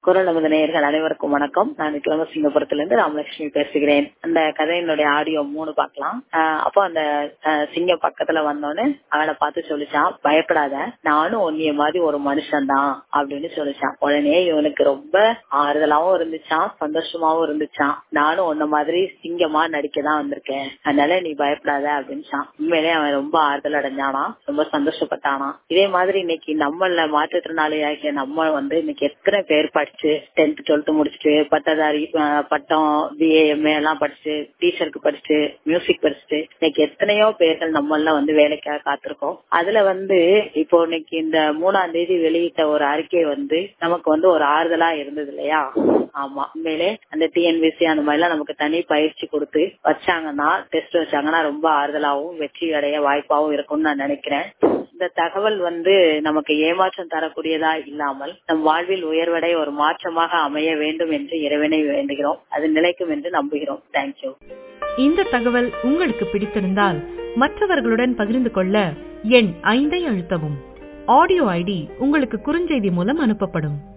குரல் நமது நேயர்கள் அனைவருக்கும் வணக்கம் நான் கிளம்பசிங்கபுரத்துல இருந்து ராமலட்சுமி பேசுகிறேன் அந்த கதையினுடைய ஆடியோ மூணு பார்க்கலாம் ஆஹ் அப்போ அந்த ஆஹ் சிங்கம் பக்கத்துல வந்தோடனே அவனை பார்த்து சொல்லிச்சான் பயப்படாத நானும் உன்னிய மாதிரி ஒரு மனுஷன் தான் அப்படின்னு சொல்லிச்சான் உடனே இவனுக்கு ரொம்ப ஆறுதலாவும் இருந்துச்சான் சந்தோஷமாவும் இருந்துச்சான் நானும் உன்ன மாதிரி சிங்கமா நடிக்க தான் வந்திருக்கேன் அதனால நீ பயப்படாத அப்படின்னு உண்மையிலே அவன் ரொம்ப ஆறுதல் அடைஞ்சானா ரொம்ப சந்தோஷப்பட்டானா இதே மாதிரி இன்னைக்கு நம்மள மாற்றுத்திறனாளி ஆகிய நம்ம வந்து இன்னைக்கு எத்தனை பேர் படிச்சு டென்த் டுவெல்த் முடிச்சுட்டு பட்டதாரி அஹ் பட்டம் பிஏ எம்ஏ எல்லாம் படிச்சு டீச்சருக்கு படிச்சுட்டு மியூசிக் படிச்சுட்டு இன்னைக்கு எத்தனையோ பேர்கள் நம்மள வந்து வேலைக்காக காத்திருக்கோம் அதுல வந்து இப்போ இன்னைக்கு இந்த மூணாம் தேதி வெளியிட்ட ஒரு அறிக்கை வந்து நமக்கு வந்து ஒரு ஆறுதலா இருந்தது இல்லையா ஆமா உண்மையிலே அந்த டிஎன்பிசி அந்த மாதிரி எல்லாம் நமக்கு தனி பயிற்சி கொடுத்து வச்சாங்கன்னா டெஸ்ட் வச்சாங்கன்னா ரொம்ப ஆறுதலாவும் வெற்றி அடைய வாய்ப்பாவும் இருக்கும்னு நான் நினைக்கிறேன் இந்த தகவல் வந்து நமக்கு ஏமாற்றம் தரக்கூடியதா இல்லாமல் நம் வாழ்வில் உயர்வடை ஒரு மாற்றமாக அமைய வேண்டும் என்று இறைவனை வேண்டுகிறோம் அது நிலைக்கும் என்று நம்புகிறோம் தேங்க்யூ இந்த தகவல் உங்களுக்கு பிடித்திருந்தால் மற்றவர்களுடன் பகிர்ந்து கொள்ள எண் ஐந்தை அழுத்தவும் ஆடியோ ஐடி உங்களுக்கு குறுஞ்செய்தி மூலம் அனுப்பப்படும்